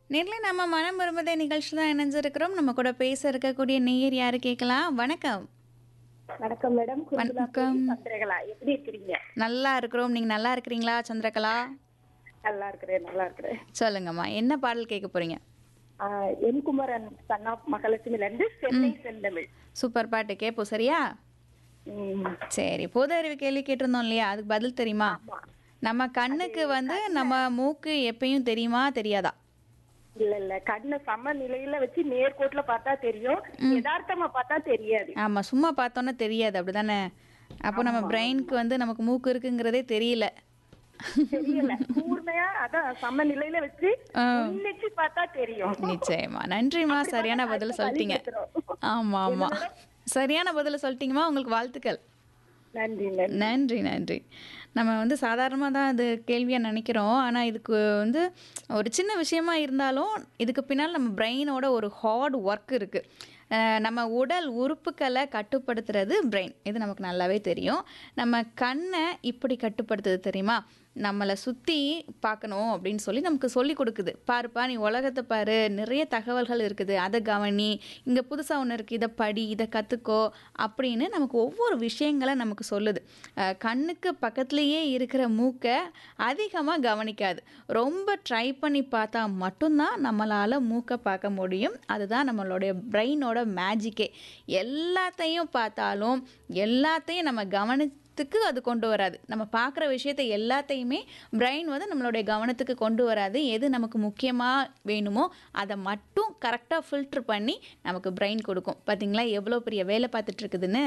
நேர்ல நம்ம மனம் விரும்புதே நிகழ்ச்சி தான் இணைஞ்சிருக்கிறோம் நம்ம கூட பேச இருக்கக்கூடிய நேயர் யாரு கேட்கலாம் வணக்கம் வணக்கம் மேடம் வணக்கம். சந்திரகலா எப்படி இருக்கிறீங்க நல்லா இருக்கிறோம் நீங்க நல்லா இருக்கிறீங்களா சந்திரகலா நல்லா இருக்கிறேன் நல்லா இருக்கிறேன் சொல்லுங்கம்மா என்ன பாடல் கேட்க போறீங்க ஆஹ் என் குமரன் சன்னா மகாலட்சுமில இருந்து சென்னை செந்தமிழ் சூப்பர் பாட்டு கேட்போம் சரியா ம், சரி பொது அறிவு கேள்வி கேட்டிருந்தோம் இல்லையா அதுக்கு பதில் தெரியுமா ஆமா. நம்ம கண்ணுக்கு வந்து நம்ம மூக்கு எப்பயும் தெரியுமா தெரியாதா இல்ல இல்ல கண்ணு சம நிலையில வச்சு நேர்கோட்டுல பார்த்தா தெரியும் யதார்த்தமா பார்த்தா தெரியாது ஆமா சும்மா பார்த்தோன்னா தெரியாது அப்படிதானே அப்போ நம்ம பிரெயினுக்கு வந்து நமக்கு மூக்கு இருக்குங்கிறதே தெரியல தெரியல கூர்மையா அதான் சம நிலையில வச்சு உன்னிச்சு பார்த்தா தெரியும் நிச்சயமா நன்றிம்மா சரியான பதில் சொல்லிட்டீங்க ஆமா ஆமா சரியான பதில் சொல்லிட்டீங்கம்மா உங்களுக்கு வாழ்த்துக்கள் நன்றி நன்றி நன்றி நன்றி நம்ம வந்து சாதாரணமாக தான் அது கேள்வியாக நினைக்கிறோம் ஆனால் இதுக்கு வந்து ஒரு சின்ன விஷயமா இருந்தாலும் இதுக்கு பின்னால் நம்ம பிரெயினோட ஒரு ஹார்ட் ஒர்க் இருக்குது நம்ம உடல் உறுப்புகளை கட்டுப்படுத்துறது பிரெயின் இது நமக்கு நல்லாவே தெரியும் நம்ம கண்ணை இப்படி கட்டுப்படுத்துது தெரியுமா நம்மளை சுற்றி பார்க்கணும் அப்படின்னு சொல்லி நமக்கு சொல்லி கொடுக்குது பாருப்பா நீ உலகத்தை பாரு நிறைய தகவல்கள் இருக்குது அதை கவனி இங்கே புதுசாக ஒன்று இருக்குது இதை படி இதை கற்றுக்கோ அப்படின்னு நமக்கு ஒவ்வொரு விஷயங்களை நமக்கு சொல்லுது அஹ் கண்ணுக்கு பக்கத்துலேயே இருக்கிற மூக்கை அதிகமாக கவனிக்காது ரொம்ப ட்ரை பண்ணி பார்த்தா மட்டும்தான் நம்மளால் மூக்கை பார்க்க முடியும் அதுதான் நம்மளுடைய பிரெயினோட மேஜிக்கே எல்லாத்தையும் பார்த்தாலும் எல்லாத்தையும் நம்ம கவனி கவனத்துக்கு அது கொண்டு வராது நம்ம பார்க்குற விஷயத்தை எல்லாத்தையுமே பிரெயின் வந்து நம்மளுடைய கவனத்துக்கு கொண்டு வராது எது நமக்கு முக்கியமாக வேணுமோ அதை மட்டும் கரெக்டாக ஃபில்ட்ரு பண்ணி நமக்கு பிரெயின் கொடுக்கும் பார்த்தீங்களா எவ்வளோ பெரிய வேலை பார்த்துட்டு இருக்குதுன்னு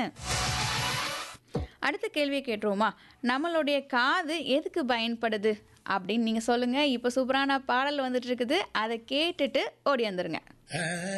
அடுத்த கேள்வியை கேட்டுருவோமா நம்மளுடைய காது எதுக்கு பயன்படுது அப்படின்னு நீங்கள் சொல்லுங்கள் இப்போ சூப்பரான பாடல் வந்துட்டு இருக்குது அதை கேட்டுட்டு ஓடி வந்துருங்க